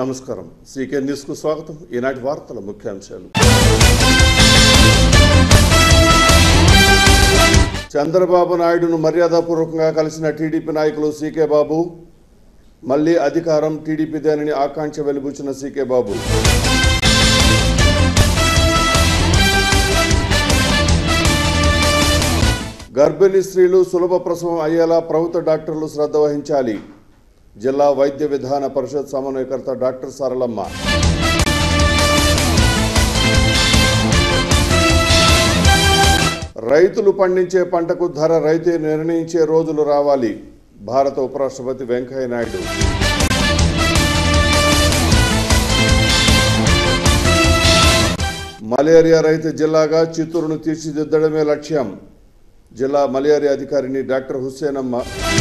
నమస్కారం సీకే న్యూస్కు స్వాగతం ఈనాటి వార్తల ముఖ్యాంశాలు చంద్రబాబు నాయుడును మర్యాదపూర్వకంగా కలిసిన టీడీపీ నాయకులు సీకే బాబు మళ్లీ అధికారం టీడీపీదేనని ఆకాంక్ష వెలిబుచ్చిన సీకే బాబు గర్భిణీ స్త్రీలు సులభ ప్రసవం అయ్యేలా ప్రభుత్వ డాక్టర్లు శ్రద్ధ వహించాలి జిల్లా వైద్య విధాన పరిషత్ సమన్వయకర్త డాక్టర్ సరళమ్మ రైతులు పండించే పంటకు ధర రైతే నిర్ణయించే రోజులు రావాలి భారత ఉపరాష్ట్రపతి వెంకయ్య నాయుడు మలేరియా రహిత జిల్లాగా చిత్తూరును తీర్చిదిద్దడమే లక్ష్యం జిల్లా మలేరియా అధికారిని డాక్టర్ హుస్సేనమ్మ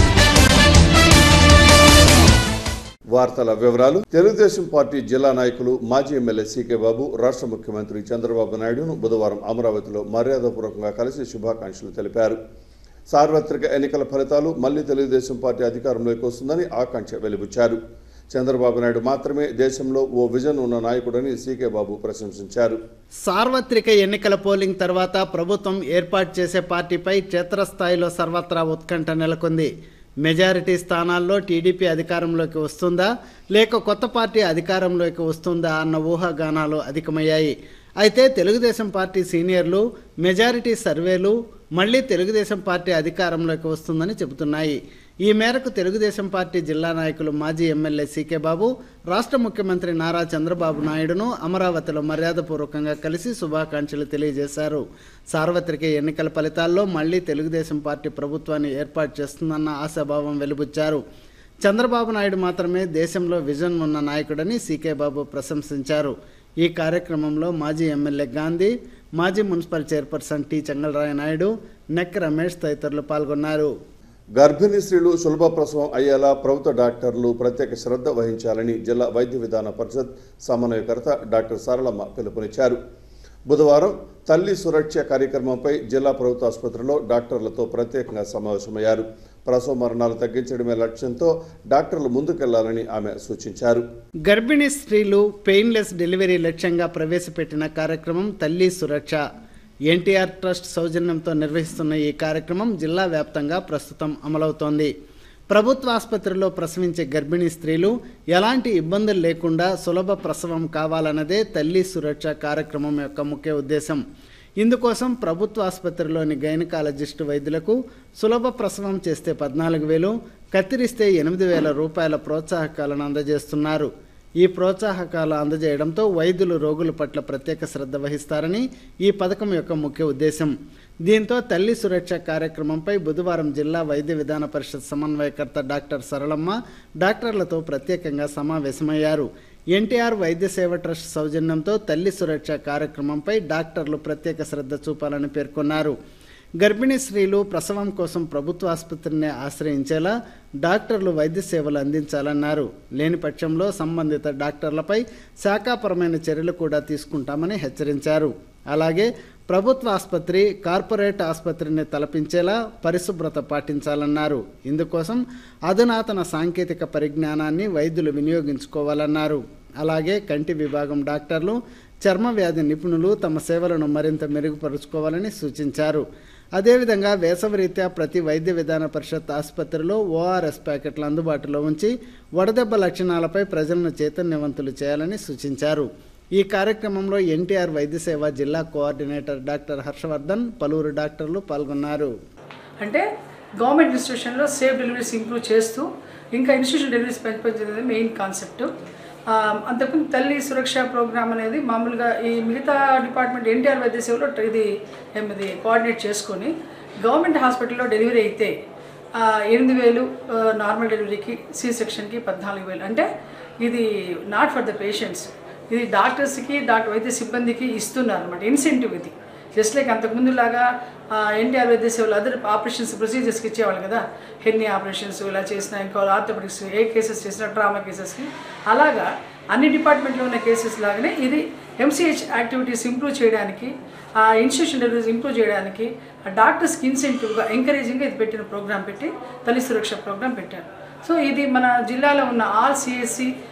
వార్తల వివరాలు తెలుగుదేశం పార్టీ జిల్లా నాయకులు మాజీ ఎమ్మెల్యే సీకే బాబు రాష్ట్ర ముఖ్యమంత్రి చంద్రబాబు నాయుడును బుధవారం అమరావతిలో మర్యాదపూర్వకంగా కలిసి శుభాకాంక్షలు తెలిపారు సార్వత్రిక ఎన్నికల ఫలితాలు మళ్లీ తెలుగుదేశం పార్టీ అధికారంలోకి వస్తుందని ఆకాంక్ష వెలిబుచ్చారు చంద్రబాబు నాయుడు మాత్రమే దేశంలో ఓ విజన్ ఉన్న నాయకుడని సీకే బాబు ప్రశంసించారు సార్వత్రిక ఎన్నికల పోలింగ్ తర్వాత ప్రభుత్వం ఏర్పాటు చేసే పార్టీపై క్షేత్రస్థాయిలో సర్వత్రా ఉత్కంఠ నెలకొంది మెజారిటీ స్థానాల్లో టీడీపీ అధికారంలోకి వస్తుందా లేక కొత్త పార్టీ అధికారంలోకి వస్తుందా అన్న ఊహాగానాలు అధికమయ్యాయి అయితే తెలుగుదేశం పార్టీ సీనియర్లు మెజారిటీ సర్వేలు మళ్లీ తెలుగుదేశం పార్టీ అధికారంలోకి వస్తుందని చెబుతున్నాయి ఈ మేరకు తెలుగుదేశం పార్టీ జిల్లా నాయకులు మాజీ ఎమ్మెల్యే సీకే బాబు రాష్ట్ర ముఖ్యమంత్రి నారా చంద్రబాబు నాయుడును అమరావతిలో మర్యాదపూర్వకంగా కలిసి శుభాకాంక్షలు తెలియజేశారు సార్వత్రిక ఎన్నికల ఫలితాల్లో మళ్లీ తెలుగుదేశం పార్టీ ప్రభుత్వాన్ని ఏర్పాటు చేస్తుందన్న ఆశాభావం వెలుబుచ్చారు చంద్రబాబు నాయుడు మాత్రమే దేశంలో విజన్ ఉన్న నాయకుడని సీకే బాబు ప్రశంసించారు ఈ కార్యక్రమంలో మాజీ ఎమ్మెల్యే గాంధీ మాజీ municipal chairperson T Chengalraya Naidu నెక్ రమేష్ తదితరులు పాల్గొన్నారు గర్భిణీ స్త్రీలు సులభ ప్రసవం అయ్యేలా ప్రభుత్వ డాక్టర్లు ప్రత్యేక శ్రద్ధ వహించాలని జిల్లా వైద్య విధాన పరిషత్ సమన్వయకర్త డాక్టర్ సరళమ్మ పిలుపునిచ్చారు బుధవారం తల్లి సురక్ష కార్యక్రమంపై జిల్లా ప్రభుత్వ ఆసుపత్రిలో డాక్టర్లతో ప్రత్యేకంగా సమావేశమయ్యారు ప్రసవ మరణాలు తగ్గించడమే లక్ష్యంతో డాక్టర్లు ముందుకెళ్లాలని ఆమె సూచించారు గర్భిణీ స్త్రీలు పెయిన్లెస్ డెలివరీ లక్ష్యంగా ప్రవేశపెట్టిన కార్యక్రమం తల్లి సురక్ష ఎన్టీఆర్ ట్రస్ట్ సౌజన్యంతో నిర్వహిస్తున్న ఈ కార్యక్రమం జిల్లా వ్యాప్తంగా ప్రస్తుతం అమలవుతోంది ప్రభుత్వ ఆసుపత్రిలో ప్రసవించే గర్భిణీ స్త్రీలు ఎలాంటి ఇబ్బందులు లేకుండా సులభ ప్రసవం కావాలన్నదే తల్లి సురక్ష కార్యక్రమం యొక్క ముఖ్య ఉద్దేశం ఇందుకోసం ప్రభుత్వ ఆసుపత్రిలోని గైనకాలజిస్టు వైద్యులకు సులభ ప్రసవం చేస్తే పద్నాలుగు వేలు కత్తిరిస్తే ఎనిమిది వేల రూపాయల ప్రోత్సాహకాలను అందజేస్తున్నారు ఈ ప్రోత్సాహకాలు అందజేయడంతో వైద్యులు రోగుల పట్ల ప్రత్యేక శ్రద్ధ వహిస్తారని ఈ పథకం యొక్క ముఖ్య ఉద్దేశం దీంతో తల్లి సురక్ష కార్యక్రమంపై బుధవారం జిల్లా వైద్య విధాన పరిషత్ సమన్వయకర్త డాక్టర్ సరళమ్మ డాక్టర్లతో ప్రత్యేకంగా సమావేశమయ్యారు ఎన్టీఆర్ వైద్య సేవ ట్రస్ట్ సౌజన్యంతో తల్లి సురక్ష కార్యక్రమంపై డాక్టర్లు ప్రత్యేక శ్రద్ధ చూపాలని పేర్కొన్నారు గర్భిణీ స్త్రీలు ప్రసవం కోసం ప్రభుత్వ ఆసుపత్రిని ఆశ్రయించేలా డాక్టర్లు వైద్య సేవలు అందించాలన్నారు లేని పక్షంలో సంబంధిత డాక్టర్లపై శాఖాపరమైన చర్యలు కూడా తీసుకుంటామని హెచ్చరించారు అలాగే ప్రభుత్వ ఆసుపత్రి కార్పొరేట్ ఆసుపత్రిని తలపించేలా పరిశుభ్రత పాటించాలన్నారు ఇందుకోసం అధునాతన సాంకేతిక పరిజ్ఞానాన్ని వైద్యులు వినియోగించుకోవాలన్నారు అలాగే కంటి విభాగం డాక్టర్లు చర్మ వ్యాధి నిపుణులు తమ సేవలను మరింత మెరుగుపరుచుకోవాలని సూచించారు అదేవిధంగా వేసవరీత్యా ప్రతి వైద్య విధాన పరిషత్ ఆసుపత్రిలో ఓఆర్ఎస్ ప్యాకెట్లు అందుబాటులో ఉంచి వడదెబ్బ లక్షణాలపై ప్రజలను చైతన్యవంతులు చేయాలని సూచించారు ఈ కార్యక్రమంలో ఎన్టీఆర్ వైద్య సేవ జిల్లా కోఆర్డినేటర్ డాక్టర్ హర్షవర్ధన్ పలువురు డాక్టర్లు పాల్గొన్నారు అంటే గవర్నమెంట్ ఇన్స్టిట్యూషన్లో సేఫ్ డెలివరీస్ ఇంప్రూవ్ చేస్తూ ఇంకా ఇన్స్టిట్యూషన్ డెలివరీస్ పెంచడం మెయిన్ కాన్సెప్ట్ ఆ, అంతకుముందు తల్లి సురక్ష ప్రోగ్రామ్ అనేది మామూలుగా ఈ మిగతా డిపార్ట్మెంట్ ఎన్టీఆర్ వైద్య సేవలో ఇది ఇది కోఆర్డినేట్ చేసుకొని గవర్నమెంట్ హాస్పిటల్లో డెలివరీ అయితే ఆ, ఎనిమిది వేలు ఆ, నార్మల్ డెలివరీకి సి సెక్షన్కి పద్నాలుగు వేలు అంటే ఇది నాట్ ఫర్ ద పేషెంట్స్ ఇది డాక్టర్స్కి డాక్టర్ వైద్య సిబ్బందికి ఇస్తున్నారు అనమాట ఇన్సెంటివ్ ఇది జస్ట్ లైక్ అంతకుముందు లాగా ఎన్టీఆర్ వైద్య సేవలు అదర్ ఆపరేషన్స్ ప్రొసీజర్స్కి ఇచ్చేవాళ్ళు కదా హెర్నీ ఆపరేషన్స్ ఇలా చేసిన ఇంకా ఆర్థోపెడిక్స్ ఏ కేసెస్ చేసిన ట్రామా కేసెస్కి అలాగా అన్ని డిపార్ట్మెంట్లో ఉన్న కేసెస్ లాగానే ఇది ఎంసీహెచ్ యాక్టివిటీస్ ఇంప్రూవ్ చేయడానికి ఆ ఇన్స్టిట్యూషన్ డెలివరీస్ ఇంప్రూవ్ చేయడానికి ఆ డాక్టర్స్కి ఇన్సెంటివ్గా ఎంకరేజింగ్గా ఇది పెట్టిన ప్రోగ్రామ్ పెట్టి తల్లి సురక్ష ప్రోగ్రామ్ పెట్టారు సో ఇది మన జిల్లాలో ఉన్న ఆల్ సిఎస్సి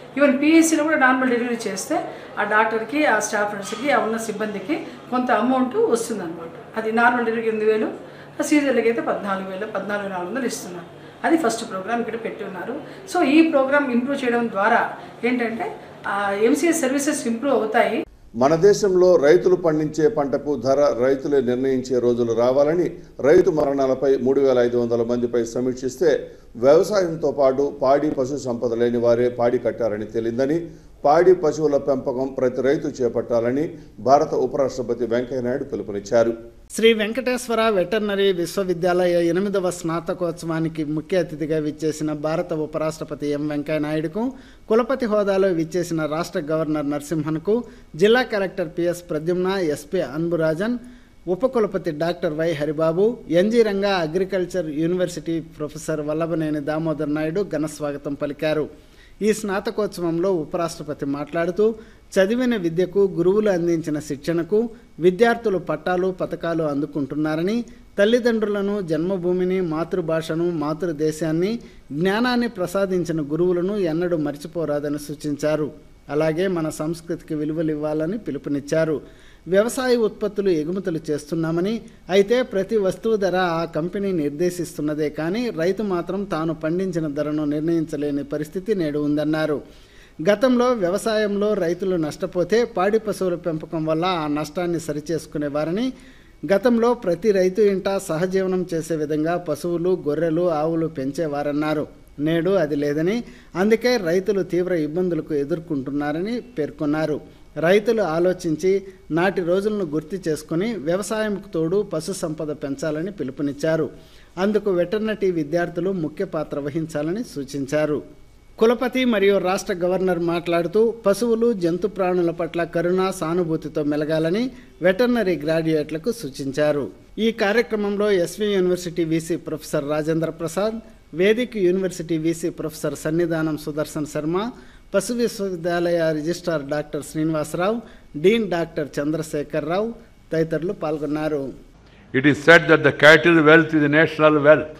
ఈవెన్ పిఎస్సీలో కూడా నార్మల్ డెలివరీ చేస్తే ఆ డాక్టర్కి ఆ స్టాఫ్ నర్స్కి ఆ ఉన్న సిబ్బందికి కొంత అమౌంట్ వస్తుంది అనమాట అది నార్మల్ డెలివరీకి ఎనిమిది వేలు సీజర్లకి అయితే పద్నాలుగు వేలు పద్నాలుగు వేల నాలుగు వందలు ఇస్తున్నారు అది ఫస్ట్ ప్రోగ్రామ్ ఇక్కడ పెట్టి ఉన్నారు సో ఈ ప్రోగ్రామ్ ఇంప్రూవ్ చేయడం ద్వారా ఏంటంటే ఎంసీఎస్ సర్వీసెస్ ఇంప్రూవ్ అవుతాయి మన దేశంలో రైతులు పండించే పంటకు ధర రైతులే నిర్ణయించే రోజులు రావాలని రైతు మరణాలపై మూడు వేల ఐదు వందల మందిపై సమీక్షిస్తే వ్యవసాయంతో పాటు పాడి పశు సంపద లేని వారే పాడి కట్టారని తేలిందని పాడి పశువుల పెంపకం ప్రతి రైతు చేపట్టాలని భారత ఉపరాష్ట్రపతి వెంకయ్యనాయుడు పిలుపునిచ్చారు శ్రీ వెంకటేశ్వర వెటర్నరీ విశ్వవిద్యాలయ ఎనిమిదవ స్నాతకోత్సవానికి ముఖ్య అతిథిగా విచ్చేసిన భారత ఉపరాష్ట్రపతి ఎం వెంకయ్యనాయుడుకు కులపతి హోదాలో విచ్చేసిన రాష్ట్ర గవర్నర్ నరసింహన్కు జిల్లా collector P S Pradyumna SP Anburajan ఉపకులపతి doctor Y Haribabu N G Ranga agriculture university professor Vallabhaneni Damodar Naidu ఘన స్వాగతం పలికారు ఈ స్నాతకోత్సవంలో ఉపరాష్ట్రపతి మాట్లాడుతూ చదివిన విద్యకు గురువులు అందించిన శిక్షణకు విద్యార్థులు పట్టాలు పథకాలు అందుకుంటున్నారని తల్లిదండ్రులను జన్మభూమిని మాతృభాషను మాతృదేశాన్ని జ్ఞానాన్ని ప్రసాదించిన గురువులను ఎన్నడూ మర్చిపోరాదని సూచించారు అలాగే మన సంస్కృతికి విలువలు ఇవ్వాలని పిలుపునిచ్చారు వ్యవసాయ ఉత్పత్తులు ఎగుమతులు చేస్తున్నామని అయితే ప్రతి వస్తువు ధర ఆ కంపెనీ నిర్దేశిస్తున్నదే కానీ రైతు మాత్రం తాను పండించిన ధరను నిర్ణయించలేని పరిస్థితి నేడు ఉందన్నారు గతంలో వ్యవసాయంలో రైతులు నష్టపోతే పాడి పశువుల పెంపకం వల్ల ఆ నష్టాన్ని సరిచేసుకునేవారని గతంలో ప్రతి రైతు ఇంట సహజీవనం చేసే విధంగా పశువులు గొర్రెలు ఆవులు పెంచేవారన్నారు నేడు అది లేదని అందుకే రైతులు తీవ్ర ఇబ్బందులకు ఎదుర్కొంటున్నారని పేర్కొన్నారు రైతులు ఆలోచించి నాటి రోజులను గుర్తు చేసుకుని వ్యవసాయంకు తోడు పశు సంపద పెంచాలని పిలుపునిచ్చారు అందుకు వెటర్నరీ విద్యార్థులు ముఖ్య పాత్ర వహించాలని సూచించారు కులపతి మరియు రాష్ట్ర గవర్నర్ మాట్లాడుతూ పశువులు జంతు ప్రాణుల పట్ల కరుణ సానుభూతితో మెలగాలని వెటర్నరీ గ్రాడ్యుయేట్లకు సూచించారు ఈ కార్యక్రమంలో S V university VC professor Rajendra Prasad Vedic university VC professor Sannidhanam Sudarshan Sharma పశు విశ్వవిద్యాలయ registrar doctor Srinivasa Rao dean doctor Chandrasekhar Rao తదితరులు పాల్గొన్నారు it is set that the cattle wealth ఇది నేషనల్ వెల్త్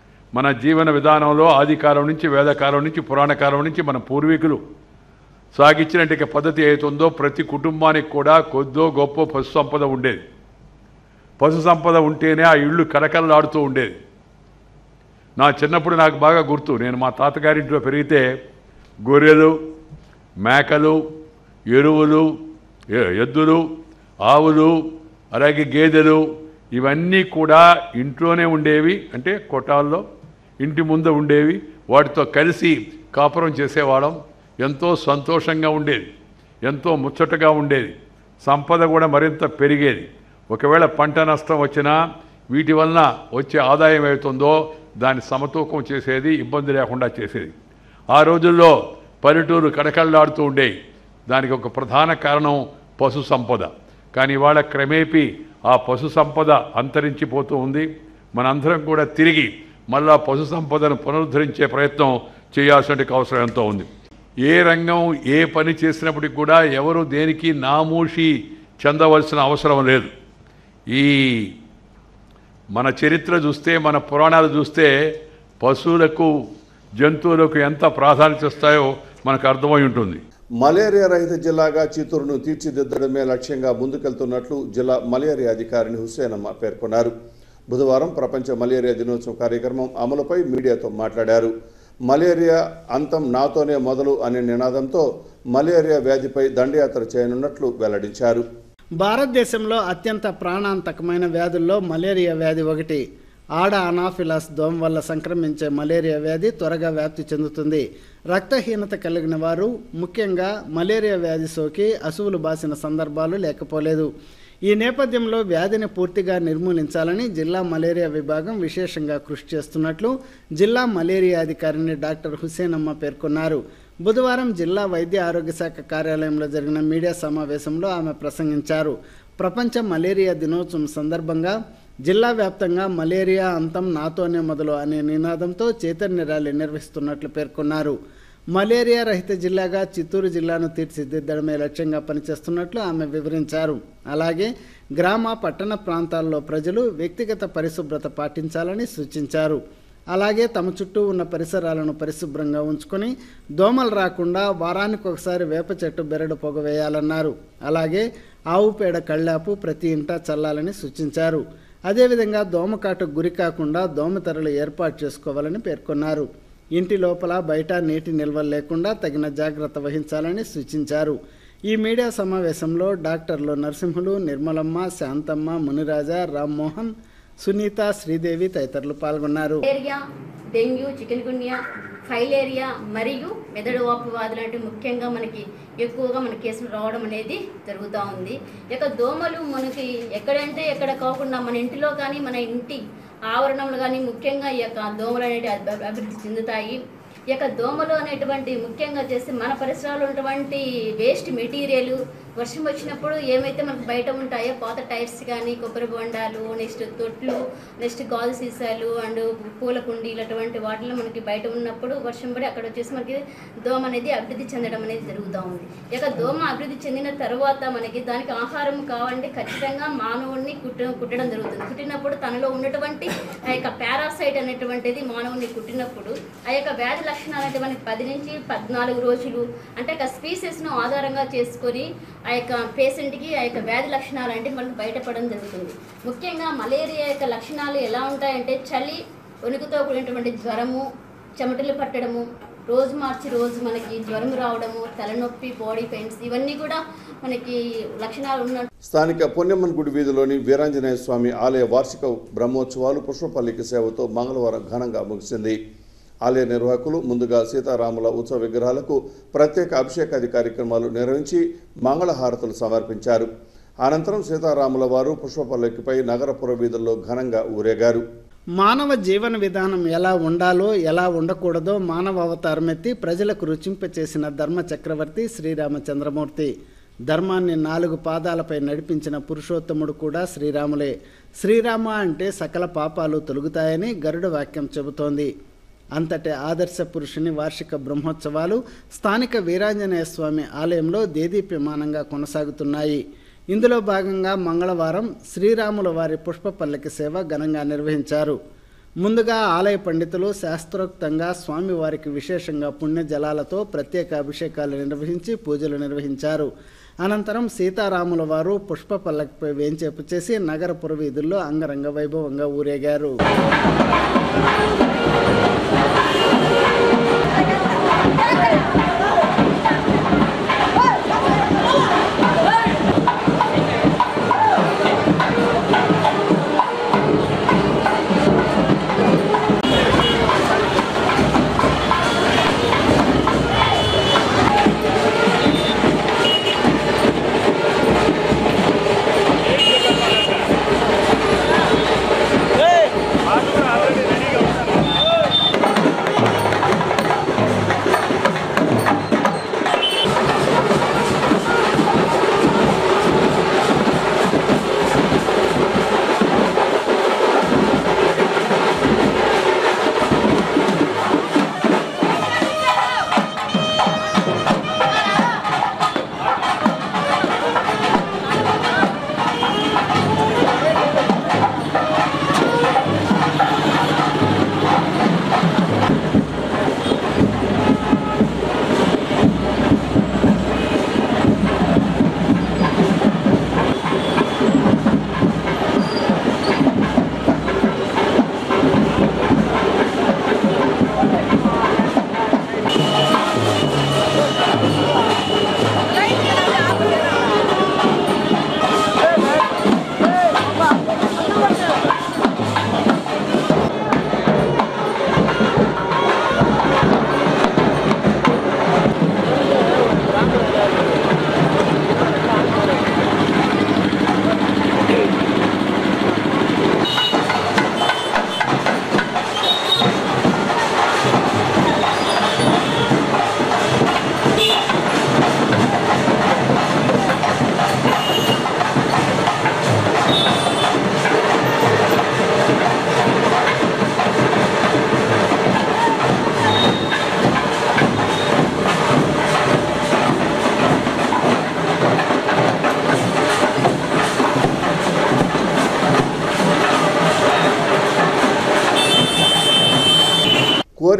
మన జీవన విధానంలో ఆదికాలం నుంచి వేదకాలం నుంచి పురాణకాలం నుంచి మన పూర్వీకులు సాగించినట్టు పద్ధతి ఏతుందో ప్రతి కుటుంబానికి కూడా కొద్దో గొప్ప పశు సంపద ఉండేది పశు సంపద ఉంటేనే ఆ ఇళ్ళు కలకలలాడుతూ ఉండేది నా చిన్నప్పుడు నాకు బాగా గుర్తు నేను మా తాతగారింట్లో పెరిగితే గొర్రెలు మేకలు ఎరువులు ఎ- ఎద్దులు ఆవులు అలాగే గేదెలు ఇవన్నీ కూడా ఇంట్లోనే ఉండేవి అంటే కొట్టాల్లో ఇంటి ముందు ఉండేవి వాటితో కలిసి కాపురం చేసేవాళ్ళం ఎంతో సంతోషంగా ఉండేది ఎంతో ముచ్చటగా ఉండేది సంపద కూడా మరింత పెరిగేది ఒకవేళ పంట నష్టం వచ్చినా వీటి వలన వచ్చే ఆదాయం ఏమవుతుందో దాన్ని సమతూకం చేసేది ఇబ్బంది లేకుండా చేసేది ఆ రోజుల్లో పల్లెటూరు కడకళ్ళాడుతూ ఉండేవి దానికి ఒక ప్రధాన కారణం పశు సంపద కానీ ఇవాళ క్రమేపీ ఆ పశు సంపద అంతరించిపోతూ ఉంది మనందరం కూడా తిరిగి మళ్ళా పశు సంపదను పునరుద్ధరించే ప్రయత్నం చేయాల్సిన అవసరం ఎంతో ఉంది ఏ రంగం ఏ పని చేసినప్పటికి కూడా ఎవరు దేనికి నామూషి చెందవలసిన అవసరం లేదు ఈ మన చరిత్ర చూస్తే మన పురాణాలు చూస్తే పశువులకు జంతువులకు ఎంత ప్రాధాన్యత ఇస్తాయో మనకు అర్థమై ఉంటుంది మలేరియా రహిత జిల్లాగా చిత్తూరును తీర్చిదిద్దడమే లక్ష్యంగా ముందుకెళ్తున్నట్లు జిల్లా మలేరియా అధికారిని హుస్సేనమ్మ పేర్కొన్నారు బుధవారం ప్రపంచ మలేరియా దినోత్సవం కార్యక్రమం అమలుపై మీడియాతో మాట్లాడారు మలేరియా అంతం నాతోనే మొదలు అనే నినాదంతో మలేరియా వ్యాధిపై దండయాత్ర చేయనున్నట్లు వెల్లడించారు భారతదేశంలో అత్యంత ప్రాణాంతకమైన వ్యాధుల్లో మలేరియా వ్యాధి ఒకటి ఆడ అనాఫిలాస్ దోమ వల్ల సంక్రమించే మలేరియా వ్యాధి త్వరగా వ్యాప్తి చెందుతుంది రక్తహీనత కలిగిన వారు ముఖ్యంగా మలేరియా వ్యాధి సోకి అసువులు బాసిన సందర్భాలు లేకపోలేదు ఈ నేపథ్యంలో వ్యాధిని పూర్తిగా నిర్మూలించాలని జిల్లా మలేరియా విభాగం విశేషంగా కృషి చేస్తున్నట్లు జిల్లా మలేరియా అధికారిని డాక్టర్ హుసేనమ్మ పేర్కొన్నారు బుధవారం జిల్లా వైద్య ఆరోగ్య శాఖ కార్యాలయంలో జరిగిన మీడియా సమావేశంలో ఆమె ప్రసంగించారు ప్రపంచ మలేరియా దినోత్సవం సందర్భంగా జిల్లా వ్యాప్తంగా మలేరియా అంతం నాతోనే మొదలు అనే నినాదంతో చైతన్య ర్యాలీ నిర్వహిస్తున్నట్లు పేర్కొన్నారు మలేరియా రహిత జిల్లాగా చిత్తూరు జిల్లాను తీర్చిదిద్దడమే లక్ష్యంగా పనిచేస్తున్నట్లు ఆమె వివరించారు అలాగే గ్రామ పట్టణ ప్రాంతాల్లో ప్రజలు వ్యక్తిగత పరిశుభ్రత పాటించాలని సూచించారు అలాగే తమ చుట్టూ ఉన్న పరిసరాలను పరిశుభ్రంగా ఉంచుకొని దోమలు రాకుండా వారానికి ఒకసారి వేప చెట్టు బెరడు పొగ వేయాలన్నారు అలాగే ఆవు పేడ కళ్ళాపు ప్రతి ఇంటా చల్లాలని సూచించారు అదేవిధంగా దోమకాటుకు గురి కాకుండా దోమతెరలు ఏర్పాటు చేసుకోవాలని పేర్కొన్నారు ఇంటి లోపల బయట నీటి నిల్వలు లేకుండా తగిన జాగ్రత్త వహించాలని సూచించారు ఈ మీడియా సమావేశంలో డాక్టర్లు నరసింహులు నిర్మలమ్మ శాంతమ్మ మునిరాజా రామ్మోహన్ సునీత శ్రీదేవి తదితరులు పాల్గొన్నారు malaria dengue chikungunya filaria మరియు మెదడు వాపు వ్యాధులు అంటే ముఖ్యంగా మనకి ఎక్కువగా మన కేసులు రావడం అనేది జరుగుతూ ఉంది ఇక దోమలు మనకి ఎక్కడంటే ఎక్కడ కాకుండా మన ఇంటిలో కానీ మన ఇంటి ఆవరణంలో కానీ ముఖ్యంగా ఈ యొక్క దోమలు అనేవి అభి- అభివృద్ధి చెందుతాయి ఈ యొక్క దోమలు అనేటువంటి ముఖ్యంగా చేస్తే మన పరిసరాలు ఉన్నటువంటి వేస్ట్ మెటీరియల్ వర్షం వచ్చినప్పుడు ఏమైతే మనకు బయట ఉంటాయో పాత టైర్స్ కానీ కొబ్బరి బొండాలు నెక్స్ట్ తొట్లు నెక్స్ట్ గాజు సీసాలు అండ్ పూల కుండీలు అటువంటి వాటిలో మనకి బయట ఉన్నప్పుడు వర్షం పడి అక్కడ వచ్చేసి మనకి దోమ అనేది అభివృద్ధి చెందడం అనేది జరుగుతూ ఉంది ఇక దోమ అభివృద్ధి చెందిన తర్వాత మనకి దానికి ఆహారం కావాలంటే ఖచ్చితంగా మానవుడిని కుట్ట కుట్టడం జరుగుతుంది కుట్టినప్పుడు తనలో ఉన్నటువంటి ఆ యొక్క పారాసైట్ అనేటువంటిది మానవుడిని కుట్టినప్పుడు ఆ యొక్క వ్యాధి లక్షణాలు అంటే మనకి పది నుంచి పద్నాలుగు రోజులు అంటే ఒక స్పీసెస్ను ఆధారంగా చేసుకొని ఆ యొక్క పేషెంట్కి ఆ యొక్క వ్యాధి లక్షణాలు అంటే మనకు బయటపడడం జరుగుతుంది ముఖ్యంగా మలేరియా యొక్క లక్షణాలు ఎలా ఉంటాయంటే చలి వణుకుతో కూడినటువంటి జ్వరము చెమటలు పట్టడము రోజు మార్చి రోజు మనకి జ్వరం రావడము తలనొప్పి బాడీ పెయిన్స్ ఇవన్నీ కూడా మనకి లక్షణాలు ఉన్న స్థానిక పుణ్యమ్మన్ గుడి వీధిలోని వీరాంజనేయ స్వామి ఆలయ వార్షిక బ్రహ్మోత్సవాలు పుష్పపల్లికి సేవతో మంగళవారం ఘనంగా ముగిసింది ఆలయ నిర్వాహకులు ముందుగా సీతారాముల ఉత్సవ విగ్రహాలకు ప్రత్యేక అభిషేకాది కార్యక్రమాలు నిర్వహించి మంగళహారతులు సమర్పించారు అనంతరం సీతారాముల వారు పుష్పపల్లికిపై నగర పురవీధుల్లో ఘనంగా ఊరేగారు మానవ జీవన విధానం ఎలా ఉండాలో ఎలా ఉండకూడదో మానవ అవతారమెత్తి ప్రజలకు రుచింపచేసిన ధర్మ చక్రవర్తి శ్రీరామచంద్రమూర్తి ధర్మాన్ని నాలుగు పాదాలపై నడిపించిన పురుషోత్తముడు కూడా శ్రీరాములే శ్రీరామ అంటే సకల పాపాలు తొలుగుతాయని గరుడ వాక్యం చెబుతోంది అంతటి ఆదర్శ పురుషుని వార్షిక బ్రహ్మోత్సవాలు స్థానిక వీరాంజనేయ స్వామి ఆలయంలో దేదీప్యమానంగా కొనసాగుతున్నాయి ఇందులో భాగంగా మంగళవారం శ్రీరాముల వారి పుష్ప పల్లకి సేవ ఘనంగా నిర్వహించారు ముందుగా ఆలయ పండితులు శాస్త్రోక్తంగా స్వామివారికి విశేషంగా పుణ్య జలాలతో ప్రత్యేక అభిషేకాలు నిర్వహించి పూజలు నిర్వహించారు అనంతరం సీతారాముల వారు పుష్ప పల్లకిపై వేంచేపు చేసి నగర పురవీధుల్లో అంగరంగ వైభవంగా ఊరేగారు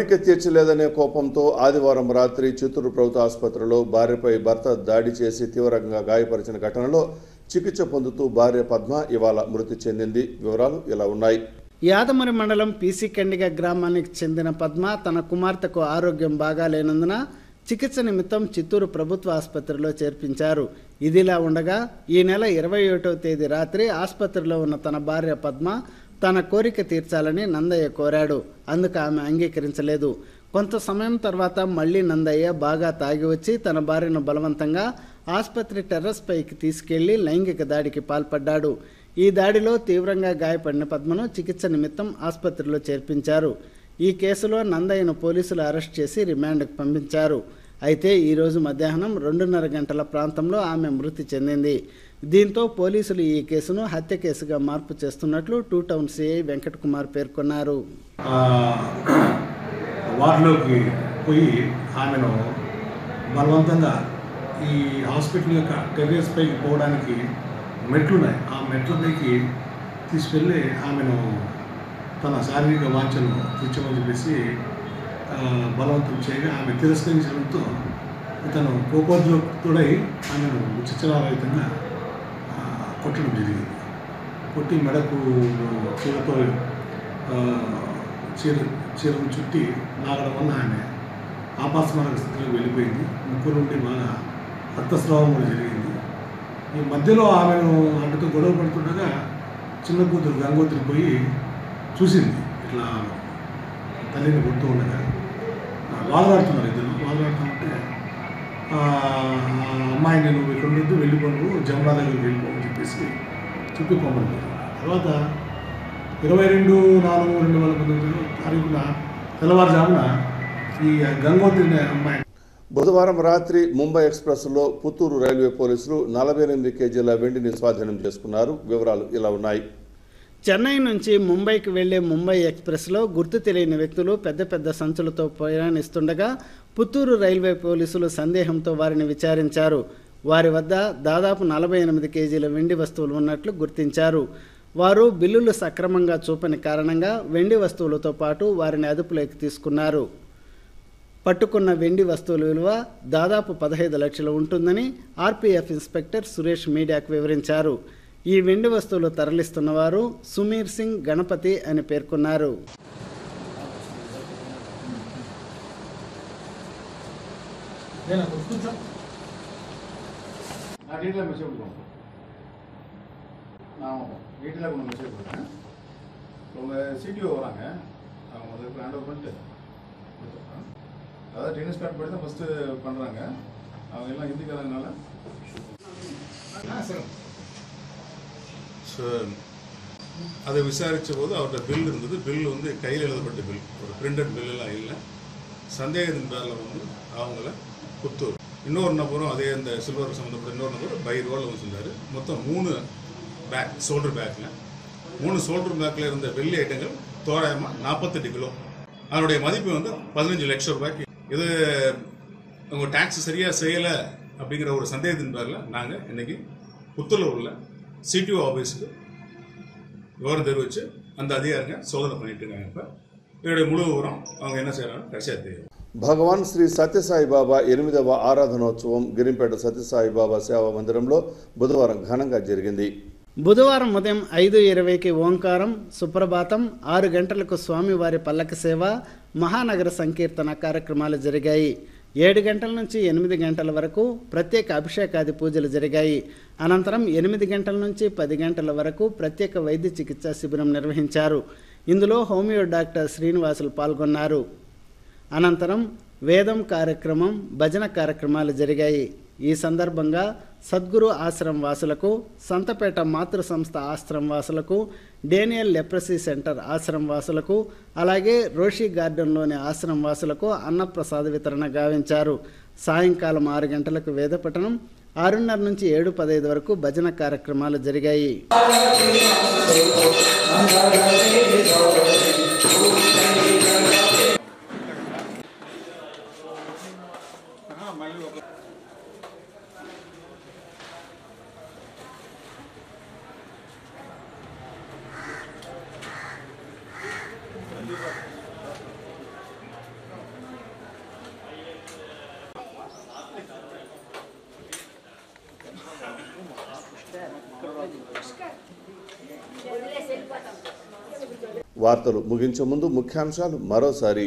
కోరిక తీర్చలేదనే కోపంతో ఆదివారం రాత్రి చిత్తూరు ప్రభుత్వ ఆసుపత్రిలో భార్యపై భర్త దాడి చేసి తీవ్రంగా గాయపరిచిన ఘటనలో చికిత్స పొందుతూ భార్య పద్మ ఇవాళ మృతి చెందింది వివరాలు ఇలా ఉన్నాయి యాదమరి మండలం పీసీ కండిగ గ్రామానికి చెందిన పద్మ తన కుమార్తెకు ఆరోగ్యం బాగాలేనందున చికిత్స నిమిత్తం చిత్తూరు ప్రభుత్వ ఆసుపత్రిలో చేర్పించారు ఇదిలా ఉండగా ఈ నెల ఇరవై ఒకటవ తేదీ రాత్రి ఆసుపత్రిలో ఉన్న తన భార్య పద్మ తన కోరిక తీర్చాలని నందయ్య కోరాడు అందుకు ఆమె అంగీకరించలేదు కొంత సమయం తర్వాత మళ్ళీ నందయ్య బాగా తాగి వచ్చి తన భార్యను బలవంతంగా ఆసుపత్రి టెర్రస్ పైకి తీసుకెళ్లి లైంగిక దాడికి పాల్పడ్డాడు ఈ దాడిలో తీవ్రంగా గాయపడిన పద్మను చికిత్స నిమిత్తం ఆసుపత్రిలో చేర్పించారు ఈ కేసులో నందయ్యను పోలీసులు అరెస్ట్ చేసి రిమాండ్కు పంపించారు అయితే ఈరోజు మధ్యాహ్నం రెండున్నర గంటల ప్రాంతంలో ఆమె మృతి చెందింది దీంతో పోలీసులు ఈ కేసును హత్య కేసుగా మార్పు చేస్తున్నట్లు two town CI Venkat Kumar పేర్కొన్నారు ఆ, వార్డులోకి పోయి ఆమెను బలవంతంగా ఈ హాస్పిటల్ యొక్క టెర్రస్ పైకి పోవడానికి మెట్లు ఉన్నాయి ఆ మెట్ల పైకి తీసుకెళ్ళి ఆమెను తన శారీరక వాంఛను తీర్చమని చెప్పేసి ఆ, బలవంతం చేయగా ఆమె తిరస్కరించడంతో ఇతను కోపోద్యోక్తుడై ఆమెను ఉచితరహితంగా ఆ, కొట్టడం జరిగింది కొట్టి మెడకు చీరతో ఆ, చీర చీరను చుట్టి లాగడం వల్ల ఆమె ఆపాస్మారక స్థితిలోకి వెళ్ళిపోయింది ముక్కు నుండి బాగా రక్తస్రావం కూడా జరిగింది ఈ మధ్యలో ఆమెను ఆమెతో గొడవ పడుతుండగా చిన్న కూతురు గంగోత్రి పోయి చూసింది ఇట్లా తల్లిని కొడుతూ ఉండగా ఆ, వాదులాడుతున్నారు ఇద్దరు వాదులాడుతుంటే ఆ, ఆ అమ్మాయిని నువ్వు ఇక్కడ నుండి వెళ్ళిపోను జమునా దగ్గరికి వెళ్ళిపో అని చెప్పేసి చెప్పి పంపడం తర్వాత ఇరవై రెండు నాలుగు రెండు వేల పంతొమ్మిది తారీఖున తెల్లవారుజామున ఈ గంగోత్రి అనే అమ్మాయి బుధవారం రాత్రి ముంబై ఎక్స్ప్రెస్లో పుత్తూరు రైల్వే పోలీసులు నలభై ఎనిమిది కేజీల వెండిని స్వాధీనం చేసుకున్నారు వివరాలు ఇలా ఉన్నాయి చెన్నై నుంచి ముంబైకి వెళ్లే ముంబై ఎక్స్ప్రెస్లో గుర్తు తెలియని వ్యక్తులు పెద్ద పెద్ద సంచులతో ప్రయాణిస్తుండగా పుత్తూరు రైల్వే పోలీసులు సందేహంతో వారిని విచారించారు వారి వద్ద దాదాపు నలభై ఎనిమిది కేజీల వెండి వస్తువులు ఉన్నట్లు గుర్తించారు వారు బిల్లులు సక్రమంగా చూపని కారణంగా వెండి వస్తువులతో పాటు వారిని అదుపులోకి తీసుకున్నారు పట్టుకున్న వెండి వస్తువుల విలువ దాదాపు పదహైదు లక్షలు ఉంటుందని ఆర్పీఎఫ్ ఇన్స్పెక్టర్ సురేష్ మీడియాకు వివరించారు ఈ వెండి వస్తువులు తరలిస్తున్న వారు సుమీర్ సింగ్ గణపతి అని పేర్కొన్నారు நான் டீட்டெயிலாக மெசேஜ் கொடுப்போம் நான் டீட்டெயிலாக கொண்டு மெசேஜ் கொடுக்குறேன் உங்கள் சிடிஓ வராங்க அவங்க வந்து ஹேண்ட் ஓவர் பண்ணிட்டு கொடுத்துட்றேன் அதாவது டென்னிஸ் கார்டு படி தான் ஃபஸ்ட்டு பண்ணுறாங்க அவங்க எல்லாம் ஹிந்திக்காரங்கனால ஆ சரி ஸோ அதை விசாரித்த போது அவர்கிட்ட பில் இருந்தது பில் வந்து கையில் எழுதப்பட்ட பில் ஒரு பிரிண்டட் பில்லெல்லாம் இல்லை சந்தேகத்தின் பேரில் வந்து அவங்கள புத்தூர் இன்னொரு நபரும் அதே அந்த சில்வர் சம்மந்தப்பட்ட இன்னொரு நபர் பை ரோலில் வந்து சொன்னார் மொத்தம் மூணு பேக் ஷோல்டர் பேக்கில் மூணு ஷோல்டர் பேக்கில் இருந்த வெள்ளி ஐட்டங்கள் தோராயமாக நாற்பத்தெட்டு கிலோ அதனுடைய மதிப்பு வந்து பதினஞ்சு லட்சம் ரூபாய்க்கு இது உங்கள் டேக்ஸ் சரியாக செய்யலை அப்படிங்கிற ஒரு சந்தேகத்தின் பேரில் நாங்கள் இன்னைக்கு புத்தூரில் உள்ள சிடிஓ ஆஃபீஸுக்கு விவரம் தெரிவித்து அந்த அதிகாரிங்க சோதனை பண்ணிட்டு இருக்காங்க இப்போ இதனுடைய முழு விவரம் அவங்க என்ன செய்கிறாங்க கடைசியாக தெரியும் భగవాన్ శ్రీ సత్యసాయి బాబా ఎనిమిదవ ఆరాధనోత్సవం గిరింపేట సత్యసాయి బాబా సేవా మందిరంలో బుధవారం ఘనంగా జరిగింది బుధవారం ఉదయం ఐదు ఇరవైకి ఓంకారం సుప్రభాతం ఆరు గంటలకు స్వామివారి పల్లక సేవ మహానగర సంకీర్తన కార్యక్రమాలు జరిగాయి ఏడు గంటల నుంచి ఎనిమిది గంటల వరకు ప్రత్యేక అభిషేకాది పూజలు జరిగాయి అనంతరం ఎనిమిది గంటల నుంచి పది గంటల వరకు ప్రత్యేక వైద్య చికిత్సా శిబిరం నిర్వహించారు ఇందులో హోమియో డాక్టర్ శ్రీనివాసులు పాల్గొన్నారు అనంతరం వేదం కార్యక్రమం భజన కార్యక్రమాలు జరిగాయి ఈ సందర్భంగా సద్గురు ఆశ్రమం వాసులకు సంతపేట మాతృ సంస్థ ఆశ్రమం వాసులకు డేనియల్ లెప్రసీ సెంటర్ ఆశ్రమం వాసులకు అలాగే రోషి గార్డెన్లోని ఆశ్రమం వాసులకు అన్నప్రసాద వితరణ గావించారు సాయంకాలం ఆరు గంటలకు వేద పఠనం ఆరున్నర నుంచి ఏడు పదహైదు వరకు భజన కార్యక్రమాలు జరిగాయి వార్తలు ముగించే ముందు ముఖ్యాంశాలు మరోసారి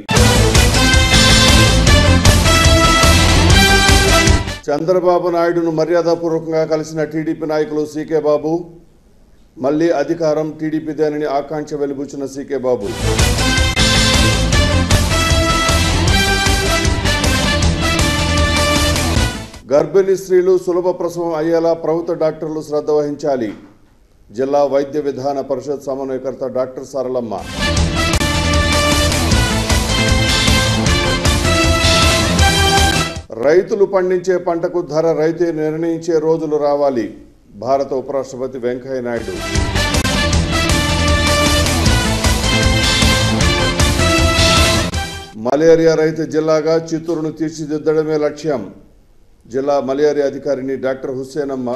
చంద్రబాబు నాయుడును మర్యాదపూర్వకంగా కలిసిన టీడీపీ నాయకులు సీకే బాబు మళ్లీ అధికారం టీడీపీదేనని ఆకాంక్ష వెలిబుచ్చిన సీకే బాబు గర్భిణీ స్త్రీలు సులభ ప్రసవం అయ్యేలా ప్రభుత్వ డాక్టర్లు శ్రద్ధ వహించాలి జిల్లా వైద్య విధాన పరిషత్ సమన్వయకర్త డాక్టర్ సరళమ్మ రైతులు పండించే పంటకు ధర రైతే నిర్ణయించే రోజులు రావాలి భారత ఉపరాష్ట్రపతి వెంకయ్య నాయుడు మలేరియా రహిత జిల్లాగా చిత్తూరును తీర్చిదిద్దడమే లక్ష్యం జిల్లా మలేరియా అధికారిని డాక్టర్ హుస్సేనమ్మ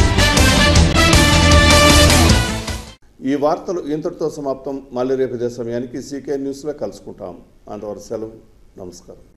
ఈ వార్తలు ఇంతటితో సమాప్తం మళ్ళీ రేపు ఇదే సమయానికి సీకే న్యూస్లో కలుసుకుంటాం అంతవరకు సెలవు నమస్కారం